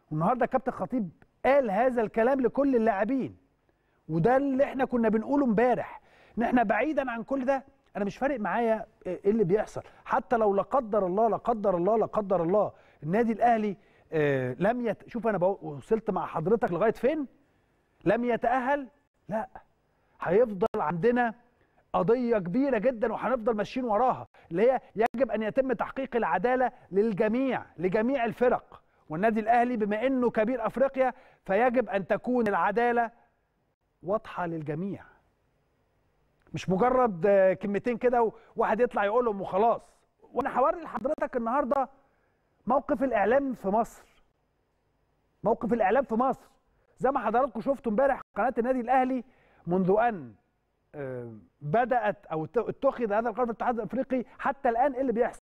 والنهارده كابتن خطيب قال هذا الكلام لكل اللاعبين وده اللي احنا كنا بنقوله امبارح ان احنا بعيدا عن كل ده انا مش فارق معايا ايه اللي بيحصل حتى لو لا قدر الله لا قدر الله لا قدر الله النادي الاهلي آه لم يت... شوف انا وصلت مع حضرتك لغايه فين لم يتاهل لا هيفضل عندنا قضيه كبيره جدا وهنفضل ماشيين وراها اللي هي يجب ان يتم تحقيق العداله للجميع لجميع الفرق والنادي الاهلي بما انه كبير افريقيا فيجب ان تكون العداله واضحه للجميع مش مجرد كلمتين كده وواحد يطلع يقولهم وخلاص وانا هوري لحضرتك النهارده موقف الاعلام في مصر موقف الاعلام في مصر زي ما حضراتكم شفتوا امبارح قناه النادي الاهلي منذ ان بدات او اتخذ هذا القرار في الاتحاد الافريقي حتى الان ايه اللي بيحصل